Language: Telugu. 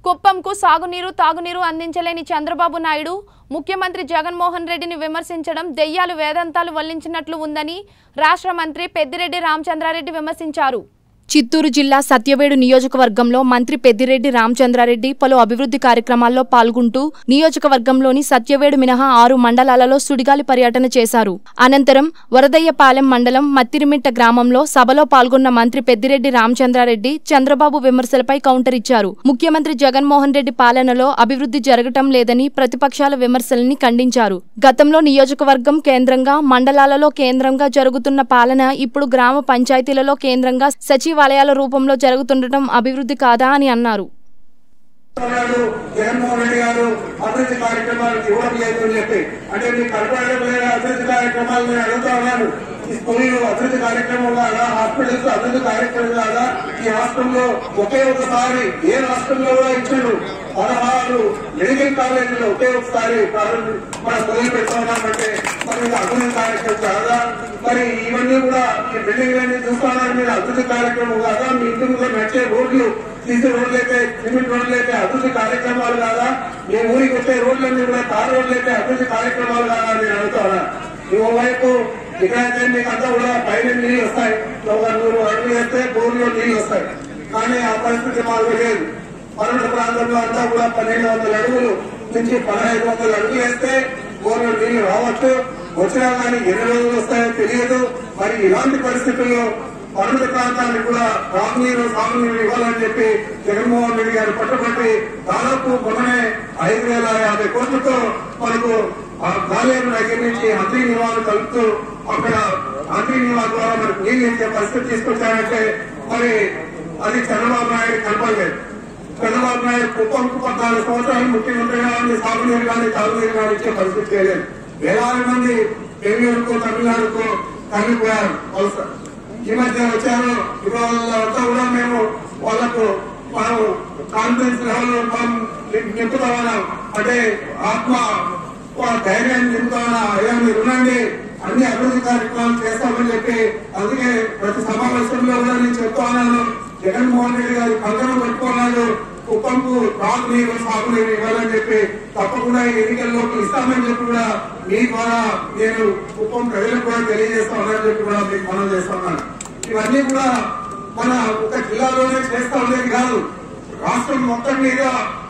కుప్పంకు సాగునీరు తాగునీరు అందించలేని చంద్రబాబు నాయుడు ముఖ్యమంత్రి జగన్మోహన్ రెడ్డిని విమర్శించడం దెయ్యాలు వేదాంతాలు వల్లించినట్లు ఉందని రాష్ట్ర మంత్రి పెద్దిరెడ్డి రామచంద్రారెడ్డి విమర్శించారు చిత్తూరు జిల్లా సత్యవేడు నియోజకవర్గంలో మంత్రి పెద్దిరెడ్డి రామచంద్రారెడ్డి పలు అభివృద్ధి కార్యక్రమాల్లో పాల్గొంటూ నియోజకవర్గంలోని సత్యవేడు మినహా ఆరు మండలాలలో సుడిగాలి పర్యటన చేశారు అనంతరం వరదయ్యపాలెం మండలం మత్తిరిమిట్ట గ్రామంలో సభలో పాల్గొన్న మంత్రి పెద్దిరెడ్డి రామచంద్రారెడ్డి చంద్రబాబు విమర్శలపై కౌంటర్ ఇచ్చారు ముఖ్యమంత్రి జగన్మోహన్ రెడ్డి పాలనలో అభివృద్ధి జరగటం లేదని ప్రతిపక్షాల విమర్శల్ని ఖండించారు గతంలో నియోజకవర్గం కేంద్రంగా మండలాలలో కేంద్రంగా జరుగుతున్న పాలన ఇప్పుడు గ్రామ పంచాయతీలలో కేంద్రంగా సచివాలయాల రూపంలో జరుగుతుండటం అభివృద్ధి కాదా అని అన్నారు ఉన్నాడు జగన్మోహన్ రెడ్డి గారు అభివృద్ధి కార్యక్రమాలు ఇవ్వడం లేదు అని చెప్పి అంటే మీ కనపడమైన అభివృద్ధి కార్యక్రమాలు నేను అడుగుతా ఉన్నాను ఈ స్కూళ్ళు అభివృద్ధి కార్యక్రమం కాదా హాస్పిటల్స్ అభివృద్ధి కార్యక్రమం కాదా ఈ రాష్ట్రంలో ఒకే ఒకసారి ఏ రాష్ట్రంలో కూడా ఇచ్చాడు పదహారు మెడికల్ కాలేజీలో ఒకే ఒకసారి ప్రారంభ మన మొదలు పెడుతున్నామంటే మరి ఇది అభివృద్ధి కార్యక్రమం కాదా మరి ఇవన్నీ కూడా ఈ బిల్డింగ్ అన్ని చూస్తున్నారు మీరు అభివృద్ధి కార్యక్రమం కాదా మీ ఇంటి ముందు నడిచే రోడ్లు సీసీ రోడ్లు అయితే సిమెంట్ రోడ్లు అయితే అభివృద్ధి కార్యక్రమాలు కాదా మీ ఊరికి వచ్చే రోడ్లన్నీ కూడా తార్ రోడ్లు అయితే అభివృద్ధి కార్యక్రమాలు కాదా అని నేను అడుగుతాను ఇంకోవైపు ఇక్కడైతే మీకు అంతా కూడా పైన నీళ్ళు వస్తాయి ఒక నూరు అడుగులు వేస్తే బోర్లో నీళ్ళు వస్తాయి కానీ ఆ పరిస్థితి మాకు లేదు పర్వత ప్రాంతంలో అంతా కూడా పన్నెండు వందల అడుగులు నుంచి పదహైదు వందల అడుగులు వేస్తే బోర్లో నీళ్లు రావచ్చు వచ్చినా కానీ ఎన్ని రోజులు వస్తాయో తెలియదు మరి ఇలాంటి పరిస్థితుల్లో పర్వత ప్రాంతానికి కూడా తాగునీరు సాగునీరు ఇవ్వాలని చెప్పి జగన్మోహన్ రెడ్డి గారు పట్టుబట్టి దాదాపు మొన్ననే ఐదు వేల యాభై కోట్లతో మనకు ఆ గాలేరు దగ్గర నుంచి అంత్రి నివారణ కలుపుతూ అక్కడ అంత్రి నివారణ ద్వారా మనకు నీళ్ళు ఇచ్చే పరిస్థితి తీసుకొచ్చారంటే మరి అది చంద్రబాబు నాయుడు కనపడలేదు చంద్రబాబు నాయుడు కుప్పంకు పద్నాలుగు సంవత్సరాలు ముఖ్యమంత్రిగా ఉండి సాగునీరు కానీ తాగునీరు కానీ ఇచ్చే పరిస్థితి లేదు వేలాది మంది బెంగళూరుకు తమిళనాడుకు తరలిపోయారు వలస ఈ మధ్య వచ్చారు ఇవాళ కూడా మేము వాళ్ళకు మనం కాన్ఫిడెన్స్ లెవెల్ మనం నింపుతామన్నాం అంటే ఆత్మ వాళ్ళ ధైర్యాన్ని నింపుతామన్నా అయ్యా మీరు ఉండండి అన్ని అభివృద్ధి కార్యక్రమాలు చేస్తామని చెప్పి అందుకే ప్రతి సమావేశంలో కూడా నేను చెప్తా ఉన్నాను జగన్మోహన్ రెడ్డి గారు కంకణం పెట్టుకున్నాడు కుప్పంకు తాగునీరు సాగునీరు ఇవ్వాలని చెప్పి తప్పకుండా ఈ ఎన్నికల్లోకి ఇస్తామని చెప్పి కూడా మీ ద్వారా నేను కుప్పం ప్రజలకు కూడా తెలియజేస్తామని చెప్పి కూడా మీకు మనం చేస్తున్నాను ఇవన్నీ కూడా మన ఒక జిల్లాలోనే చేస్తా ఉండేది కాదు రాష్ట్రం మొత్తం మీద